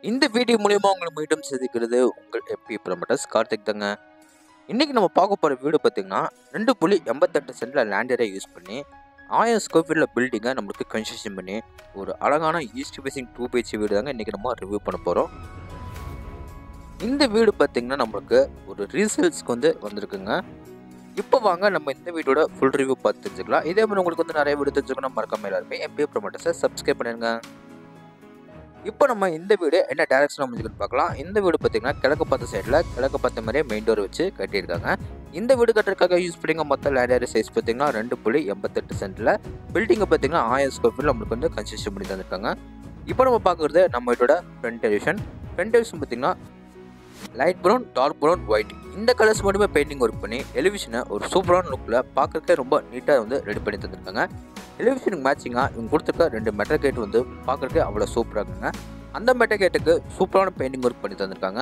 இந்த வீடியோ மூலியமா உங்களை மீண்டும் சந்திக்கிறது உங்கள் எப்பி ப்ரமோட்டர்ஸ் கார்த்திக் தாங்க இன்னைக்கு நம்ம பார்க்க போகிற வீடு பார்த்தீங்கன்னா ரெண்டு புள்ளி எண்பத்தெட்டு சென்டில் லேண்டரை யூஸ் பண்ணி ஆயிரம் ஸ்கொயர் ஃபீட்டில் பில்டிங்கை நம்மளுக்கு கன்ஸ்ட்ரக்ஷன் பண்ணி ஒரு அழகான ஈஸ்ட் ஃபேசிங் டூ பிஹெச் வீடு தாங்க இன்றைக்கி நம்ம ரிவ்யூ பண்ண போகிறோம் இந்த வீடு பார்த்தீங்கன்னா நம்மளுக்கு ஒரு ரீசேல்ஸ்க்கு வந்து வந்திருக்குங்க இப்போ வாங்க நம்ம இந்த வீடோட ஃபுல் ரிவ்யூ பார்த்து தெரிஞ்சுக்கலாம் இதே மாதிரி உங்களுக்கு வந்து நிறைய வீடு தெரிஞ்சுக்கணும் மறக்காம எல்லாருமே எம்பி ப்ரொமோட்டர்ஸை சப்ஸ்கிரைப் பண்ணிருங்க இப்போ நம்ம இந்த வீடு என்ன டேரக்ஷன் அமைஞ்சுக்கிட்டு பார்க்கலாம் இந்த வீடு பார்த்தீங்கன்னா கிழக்கு பார்த்த சைடில் கிழக்கு பார்த்த மாதிரியே மெயின் டோர் வச்சு கட்டியிருக்காங்க இந்த வீடு கட்டுறதுக்காக யூஸ் பண்ணிங்க மொத்த லேண்ட் ஏரியா சைஸ் பார்த்தீங்கன்னா ரெண்டு புள்ளி எண்பத்தெட்டு சென்டில் பில்டிங்கை பார்த்தீங்கன்னா ஆயிரம் ஸ்கொயர் ஃபீட் நம்மளுக்கு வந்து கன்ஸ்ட்ரக்ஷன் பண்ணி தந்திருக்காங்க இப்போ நம்ம பார்க்குறது நம்ம வீட்டோட ஃப்ரண்ட் எடிஷன் ஃப்ரண்ட் எடிஷன் பார்த்தீங்கன்னா light brown dark brown white இந்த கலர்ஸ் மட்டுமே பெயிண்டிங் ஒர்க் பண்ணி எலிவிஷனை ஒரு சூப்பரான லுக்கில் பார்க்கறதுக்கே ரொம்ப நீட்டாக வந்து ரெடி பண்ணி தந்திருக்காங்க எலிவிஷனுக்கு மேட்சிங்காக இவங்க கொடுத்துருக்க ரெண்டு மெட்டல் கேட் வந்து பார்க்கறதுக்கே அவ்வளோ சூப்பராக இருக்குங்க அந்த மெட்டல் கேட்டுக்கு சூப்பரான பெயிண்டிங் ஒர்க் பண்ணி தந்திருக்காங்க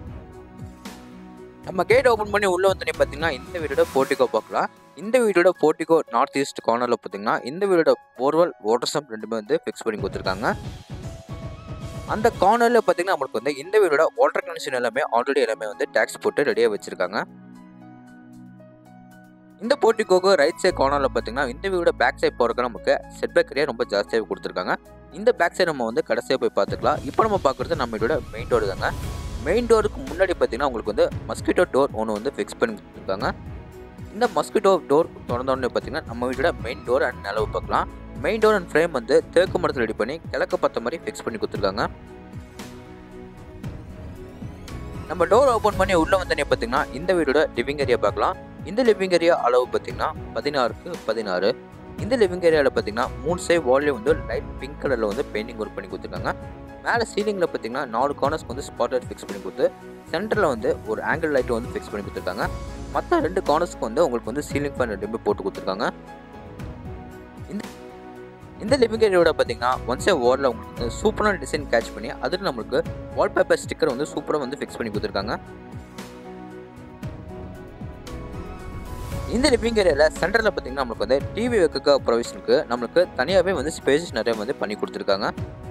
நம்ம கேட் ஓப்பன் பண்ணி உள்ளே வந்தோடனே பார்த்தீங்கன்னா இந்த வீடோட போர்ட்டிகோ பார்க்கலாம் இந்த வீடோட போர்ட்டிகோ நார்த் ஈஸ்ட் கார்னரில் பார்த்தீங்கன்னா இந்த வீடோட போர்வெல் வாட்டர் சம்ப் ரெண்டுமே வந்து ஃபிக்ஸ் பண்ணி கொடுத்துருக்காங்க அந்த கார்னரில் பார்த்தீங்கன்னா நம்மளுக்கு வந்து இந்த வீடோட வாட்டர் கனெக்ஷன் எல்லாமே ஆல்ரெடி எல்லாமே வந்து டேக்ஸ் போட்டு ரெடியாக வச்சுருக்காங்க இந்த போர்ட்டிகோக்கு ரைட் சைட் கார்னரில் பார்த்தீங்கன்னா இந்த வீடோட பேக் சைட் போகிறக்கு நமக்கு செட் பேக் ஏரியா ரொம்ப ஜாஸ்தியாக கொடுத்துருக்காங்க இந்த பேக் சைடு நம்ம வந்து கடைசியாக போய் பார்த்துக்கலாம் இப்போ நம்ம பார்க்குறது நம்ம வீடோட மெயின் டோர் தாங்க மெயின் டோருக்கு முன்னாடி பார்த்தீங்கன்னா உங்களுக்கு வந்து மஸ்கிட்டோ டோர் ஒன்று வந்து ஃபிக்ஸ் பண்ணி கொடுத்துருக்காங்க இந்த மஸ்கிட்டோ டோர் திறந்தோடனே பார்த்தீங்கன்னா நம்ம வீடோட மெயின் டோர் அண்ட் நிலவு பார்க்கலாம் மெயின் டோர் அண்ட் ஃப்ரேம் வந்து தேக்கு மரத்தில் ரெடி பண்ணி கிழக்கு பார்த்த மாதிரி ஃபிக்ஸ் பண்ணி கொடுத்துருக்காங்க நம்ம டோர் ஓப்பன் பண்ணி உள்ளே வந்தோடனே பார்த்தீங்கன்னா இந்த வீடோட லிவிங் ஏரியா பார்க்கலாம் இந்த லிவிங் ஏரியா அளவு பார்த்தீங்கன்னா பதினாறுக்கு பதினாறு இந்த லிவிங் ஏரியாவில் பார்த்தீங்கன்னா மூணு சைட் வால்லே வந்து லைட் பிங்க் கலரில் வந்து பெயிண்டிங் ஒர்க் பண்ணி கொடுத்துருக்காங்க மேலே சீலிங்கில் பார்த்தீங்கன்னா நாலு கார்னர்ஸ்க்கு வந்து ஸ்பாட் லைட் ஃபிக்ஸ் பண்ணி கொடுத்து சென்டரில் வந்து ஒரு ஆங்கிள் லைட் வந்து ஃபிக்ஸ் பண்ணி கொடுத்துருக்காங்க மற்ற ரெண்டு கார்னர்ஸ்க்கு வந்து உங்களுக்கு வந்து சீலிங் ஃபேன் ரெண்டுமே போட்டு கொடுத்துருக்காங்க இந்த இந்த லிவிங் ஏரியாவோட பார்த்தீங்கன்னா ஒன்ஸே வாலில் உங்களுக்கு வந்து சூப்பரான டிசைன் கேட்ச் பண்ணி அதில் நம்மளுக்கு வால்பேப்பர் ஸ்டிக்கர் வந்து சூப்பராக வந்து ஃபிக்ஸ் பண்ணி கொடுத்துருக்காங்க இந்த லிவிங் ஏரியாவில் சென்டரில் பார்த்தீங்கன்னா நம்மளுக்கு வந்து டிவி வைக்க ப்ரொவிஷனுக்கு நம்மளுக்கு தனியாகவே வந்து ஸ்பேசஸ் நிறைய வந்து பண்ணி கொடுத்துருக்காங்க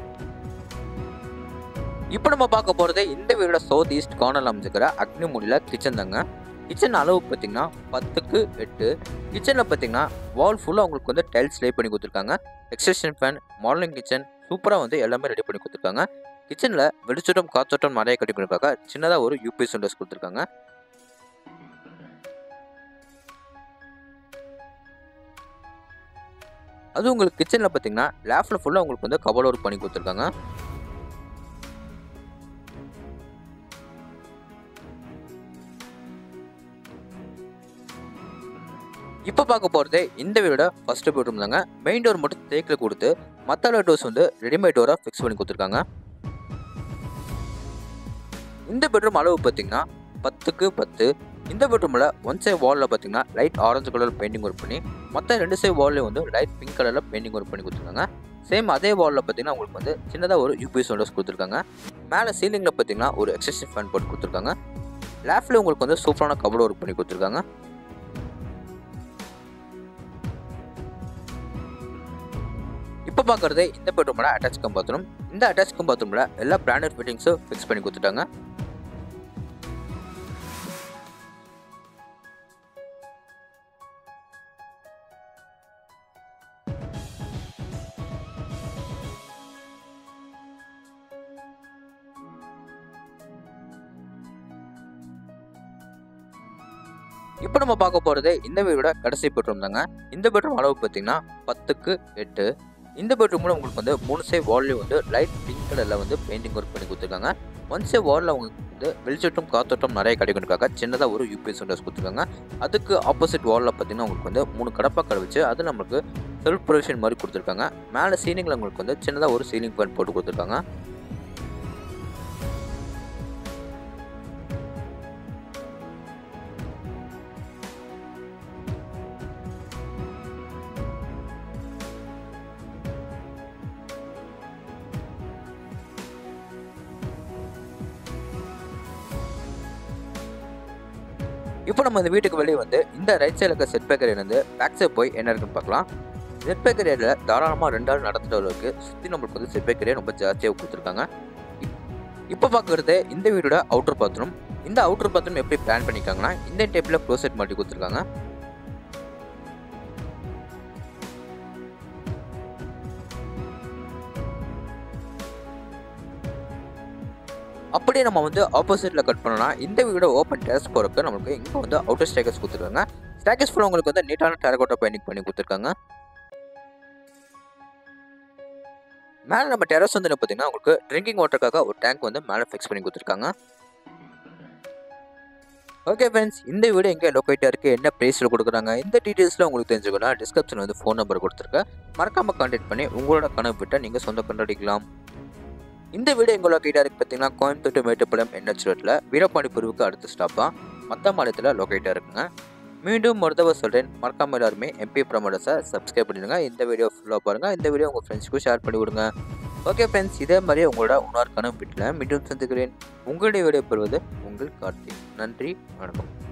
இப்போ நம்ம பார்க்க போகிறது இந்த வீடோட சவுத் ஈஸ்ட் கார்னரில் அமைஞ்சிக்கிற அக்னிமூலியில் கிச்சன் தாங்க கிச்சன் அளவு பார்த்தீங்கன்னா பத்துக்கு எட்டு கிச்சனில் பார்த்தீங்கன்னா வால் ஃபுல்லாக உங்களுக்கு வந்து டைல்ஸ் லே பண்ணி கொடுத்துருக்காங்க எக்ஸ்டென்ஷன் ஃபேன் மாடலிங் கிச்சன் சூப்பராக வந்து எல்லாமே ரெடி பண்ணி கொடுத்துருக்காங்க கிச்சனில் வெளிச்சோட்டம் காத்தோட்டம் நிறைய கட்டி கொடுத்துருக்காங்க சின்னதாக ஒரு யூபிஎஸ் விண்டோஸ் கொடுத்துருக்காங்க அது உங்களுக்கு கிச்சனில் பார்த்தீங்கன்னா லேஃப்டில் ஃபுல்லாக உங்களுக்கு வந்து கபோர்ட் ஒர்க் பண்ணி கொடுத்துருக்காங்க இப்போ பார்க்க போகிறது இந்த வீடோட ஃபர்ஸ்ட் பெட்ரூம் தாங்க மெயின் டோர் மட்டும் தேக்கில் கொடுத்து மற்ற டோர்ஸ் வந்து ரெடிமேட் டோராக ஃபிக்ஸ் பண்ணி கொடுத்துருக்காங்க இந்த பெட்ரூம் அளவு பார்த்தீங்கன்னா பத்துக்கு பத்து இந்த பெட்ரூமில் ஒன் சைட் வாலில் பார்த்தீங்கன்னா light orange colour painting work பண்ணி மற்ற ரெண்டு சைட் வால்லையும் வந்து லைட் பிங்க் கலரில் பெயிண்டிங் ஒர்க் பண்ணி கொடுத்துருக்காங்க சேம் அதே வாலில் பார்த்தீங்கன்னா உங்களுக்கு வந்து சின்னதாக ஒரு யூபிஎஸ் விண்டோஸ் கொடுத்துருக்காங்க மேலே சீலிங்கில் பார்த்தீங்கன்னா ஒரு எக்ஸசைஸ் ஃபேன் போட்டு கொடுத்துருக்காங்க லேஃப்டில் உங்களுக்கு வந்து சூப்பரான கபோர்ட் ஒர்க் பண்ணி கொடுத்துருக்காங்க இப்போ பார்க்குறது இந்த பெட்ரூமோட அட்டாச் கம் பாத்ரூம் இந்த அட்டாச் கம் பாத்ரூமில் எல்லா பிராண்டட் ஃபிட்டிங்ஸும் ஃபிக்ஸ் பண்ணி கொடுத்துட்டாங்க இப்போ நம்ம பார்க்க போகிறது இந்த வீடோட கடைசி பெட்ரூம் தாங்க இந்த பெட்ரூம் அளவு பார்த்தீங்கன்னா பத்துக்கு எட்டு இந்த பெட்ரூமில் உங்களுக்கு வந்து மூணு சை வால்லையும் வந்து லைட் பிங்க் கலரில் வந்து பெயிண்டிங் ஒர்க் பண்ணி கொடுத்துருக்காங்க ஒன் சை வாலில் உங்களுக்கு வந்து வெளிச்சட்டம் காத்தோட்டம் நிறைய கிடைக்கிறதுக்காக சின்னதாக ஒரு யூபிஎஸ் விண்டோஸ் கொடுத்துருக்காங்க அதுக்கு ஆப்போசிட் வாலில் பார்த்தீங்கன்னா உங்களுக்கு வந்து மூணு கடப்பாக்கள் வச்சு அது நம்மளுக்கு செல்ஃப் ப்ரொவிஷன் மாதிரி கொடுத்துருக்காங்க மேலே சீலிங்கில் உங்களுக்கு வந்து சின்னதாக ஒரு சீலிங் ஃபேன் போட்டு கொடுத்துருக்காங்க இப்போ நம்ம இந்த வீட்டுக்கு வெளியே வந்து இந்த ரைட் சைடில் இருக்க செட் பேக்கர் இருந்து பேக் சைட் போய் என்ன இருக்குன்னு பார்க்கலாம் செட் பேக்கர் ஏரியாவில் தாராளமாக ரெண்டு ஆள் நடத்துகிற அளவுக்கு சுற்றி நம்மளுக்கு வந்து செட் பேக்கர் ரொம்ப ஜாஸ்தியாக கொடுத்துருக்காங்க இப்போ பார்க்குறது இந்த வீடோட அவுட்டர் பாத்ரூம் இந்த அவுட்டர் பாத்ரூம் எப்படி பிளான் பண்ணியிருக்காங்கன்னா இந்த டைப்பில் க்ளோசெட் மாட்டி கொடுத்துருக்காங்க அப்படியே நம்ம வந்து ஆப்போசிட்டில் கட் பண்ணோம்னா இந்த வீடோட ஓப்பன் டெரஸ் போகிறப்ப நம்மளுக்கு இங்கே வந்து அவுட்டர் ஸ்டேக்கஸ் கொடுத்துருக்காங்க ஸ்டேக்கஸ் ஃபுல்லாக உங்களுக்கு வந்து நீட்டான டெரகோட்டா பெயிண்டிங் பண்ணி கொடுத்துருக்காங்க மேலே நம்ம டெரஸ் வந்து பார்த்தீங்கன்னா உங்களுக்கு ட்ரிங்கிங் வாட்டருக்காக ஒரு டேங்க் வந்து மேலே ஃபிக்ஸ் பண்ணி கொடுத்துருக்காங்க ஓகே ஃப்ரெண்ட்ஸ் இந்த வீடு எங்கே லொக்கேட்டாக இருக்குது என்ன ப்ரைஸில் கொடுக்குறாங்க இந்த டீட்டெயில்ஸில் உங்களுக்கு தெரிஞ்சுக்கலாம் டிஸ்கிரிப்ஷன் வந்து ஃபோன் நம்பர் கொடுத்துருக்கேன் மறக்காமல் கான்டாக்ட் பண்ணி உங்களோட கனவு விட்டால் நீங்கள் சொந்த கொண்டாடிக்கலாம் இந்த வீடு எங்கே லொக்கேட்டாக இருக்குது பார்த்தீங்கன்னா கோயம்புத்தூர் மேட்டுப்பாளையம் என்ஹெச் ரோட்டில் வீரபாண்டி பிரிவுக்கு அடுத்த ஸ்டாப்பாக மத்த மாநிலத்தில் லொக்கேட்டாக இருக்குங்க மீண்டும் ஒரு தடவை சொல்கிறேன் மறக்காம எல்லாருமே எம்பி ப்ரமோட்டர்ஸை சப்ஸ்கிரைப் பண்ணிடுங்க இந்த வீடியோ ஃபுல்லாக பாருங்கள் இந்த வீடியோ உங்கள் ஃப்ரெண்ட்ஸ்க்கும் ஷேர் பண்ணி விடுங்க ஓகே ஃப்ரெண்ட்ஸ் இதே மாதிரி உங்களோட உணர்வு கனவு வீட்டில் மீண்டும் சந்திக்கிறேன் உங்களுடைய வீடியோ பெறுவது உங்கள் கார்த்திக் நன்றி வணக்கம்